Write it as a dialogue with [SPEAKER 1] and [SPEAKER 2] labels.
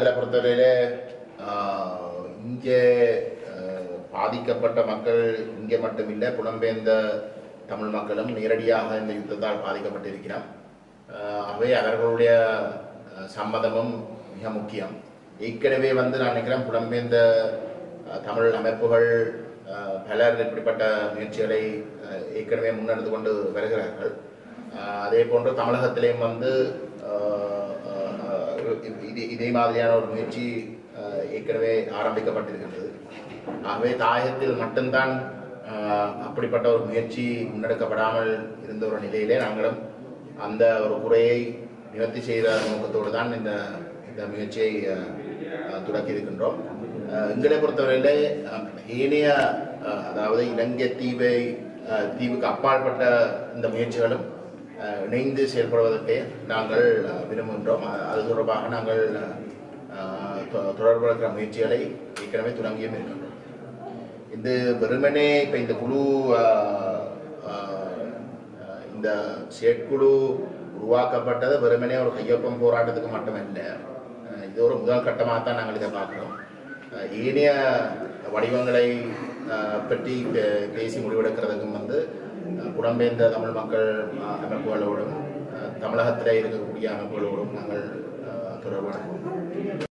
[SPEAKER 1] எங்களை பொறுத்தவரையிலே ஆஹ், இங்கே ஆஹ், பாதிக்கப்பட்ட மக்கள் இங்கே மட்டுமில்லை புலம்பெயர்ந்த தமிழ் மக்களும் நேரடியாக இந்த யுத்தத்தால் பாதிக்கப்பட்டிருக்கிறோம் ஆஹ், ஆகவே அவர்களுடைய ஆஹ், சம்மதமும் மிக முக்கியம் ஏற்கனவே வந்து நான் நினைக்கிறேன் புலம்பெயர்ந்த ஆஹ், தமிழ் அமைப்புகள் ஆஹ், பலர் இப்படிப்பட்ட முயற்சிகளை ஆஹ், ஏற்கனவே முன்னெடுத்து கொண்டு வருகிறார்கள் ஆஹ், அதே போன்று தமிழகத்திலேயும் வந்து ஆஹ், ஆஹ், இதே இதே மாதிரியான ஒரு முயற்சி ஆஹ், ஏற்கனவே ஆரம்பிக்கப்பட்டிருக்கின்றது ஆகவே தாயகத்தில் மட்டும்தான் ஆஹ், அப்படிப்பட்ட ஒரு முயற்சி முன்னெடுக்கப்படாமல் இருந்த ஒரு நிலையிலே நாங்களும் அந்த ஒரு குறையை நிவர்த்தி செய்த நோக்கத்தோடு தான் இந்த இந்த முயற்சியை ஆஹ், ஆஹ், தொடக்கி இருக்கின்றோம் ஆஹ், எங்களை பொறுத்தவரையிலே ஆஹ், ஏனைய ஆஹ், அதாவது இலங்கை தீவை ஆஹ், தீவுக்கு அப்பாற்பட்ட இந்த முயற்சிகளும் ஆஹ், இணைந்து செயல்படுவதற்கே நாங்கள் ஆஹ், விரும்புகின்றோம் அ- அது தொடர்பாக நாங்கள் ஆஹ், தொ- தொடர்பு இருக்கிற முயற்சிகளை ஏற்கனவே தொடங்கியும் இருக்கின்றோம் இது வெறுமனே இப்போ இந்த குழு ஆஹ், ஆஹ், ஆஹ், இந்த செயற்குழு உருவாக்கப்பட்டது வெறுமனே ஒரு கையொப்பம் போராட்டத்துக்கு மட்டுமல்ல ஆஹ், இது ஒரு முதல் கட்டமாக தான் நாங்கள் இதை பார்க்குறோம் ஆஹ், ஏனைய வடிவங்களை ஆஹ், பற்றி பே- பேசி முடிவெடுக்கிறதுக்கும் வந்து ஆஹ், புலம்பெயர்ந்த தமிழ் மக்கள் ஆஹ், அமைப்புகளோடும் ஆஹ், தமிழகத்தில் இருக்கக்கூடிய அமைப்புகளோடும் நாங்கள் ஆஹ், தொடர்பு